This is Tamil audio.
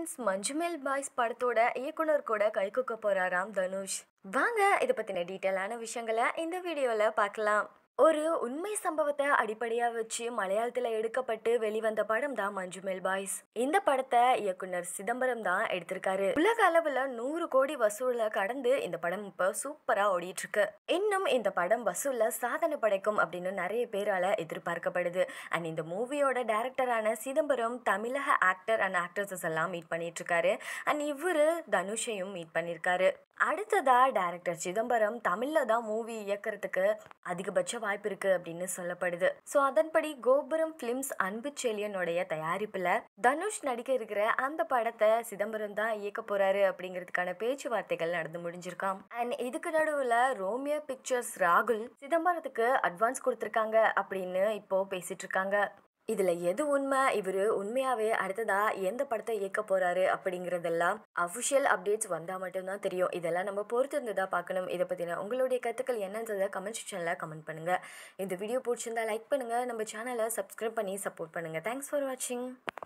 ஃப்ரெண்ட்ஸ் மஞ்சுமேல் பாய்ஸ் படத்தோட இயக்குனர் கூட கைகூக்க போறாராம் தனுஷ் வாங்க இதை பத்தின டீட்டெயிலான விஷயங்களை இந்த வீடியோல பார்க்கலாம் ஒரு உண்மை சம்பவத்தை அடிப்படையா வச்சு மலையாளத்துல எடுக்கப்பட்டு வெளிவந்த படம் தான் மஞ்சுமேல் பாய்ஸ் இந்த படத்தை இயக்குனர் சிதம்பரம் தான் எடுத்திருக்காரு உலக அளவுல நூறு கோடி வசூல கடந்து இந்த படம் இப்ப சூப்பரா ஓடிட்டு இருக்கு இன்னும் இந்த படம் வசூல்ல சாதனை படைக்கும் அப்படின்னு நிறைய பேரால எதிர்பார்க்கப்படுது அண்ட் இந்த மூவியோட டைரக்டரான சிதம்பரம் தமிழக ஆக்டர் அண்ட் ஆக்ட்ரஸஸ் எல்லாம் மீட் பண்ணிட்டு இருக்காரு அண்ட் இவரு தனுஷையும் மீட் பண்ணியிருக்காரு அடுத்ததா டைரக்டர் சிதம்பரம் தமிழ்ல தான் மூவி இயக்கிறதுக்கு அதிகபட்ச வாய்ப்பு இருக்கு அப்படின்னு சொல்லப்படுது ஸோ அதன்படி கோபுரம் பிலிம்ஸ் அன்பு செழியனுடைய தயாரிப்புல தனுஷ் நடிக்க இருக்கிற அந்த படத்தை சிதம்பரம் தான் இயக்க போறாரு அப்படிங்கிறதுக்கான பேச்சுவார்த்தைகள் நடந்து முடிஞ்சிருக்காம் அண்ட் இதுக்கு நடுவுல ரோமியோ பிக்சர்ஸ் ராகுல் சிதம்பரத்துக்கு அட்வான்ஸ் கொடுத்துருக்காங்க அப்படின்னு இப்போ பேசிட்டு இருக்காங்க இதுல எது உண்மை இவரு உண்மையாவே அடுத்ததா எந்த படத்தை இயக்க போறாரு அப்படிங்கறதெல்லாம் அஃபிஷியல் அப்டேட்ஸ் வந்தா மட்டும்தான் தெரியும் இதெல்லாம் நம்ம பொறுத்து இருந்ததா பார்க்கணும் இதை பத்தின உங்களுடைய கருத்துக்கள் என்னன்றதை கமெண்ட் செக்ஷன்ல கமெண்ட் பண்ணுங்க இந்த வீடியோ பிடிச்சிருந்தா லைக் பண்ணுங்க நம்ம சேனலை சப்ஸ்கிரைப் பண்ணி சப்போர்ட் பண்ணுங்க தேங்க்ஸ் ஃபார் வாட்சிங்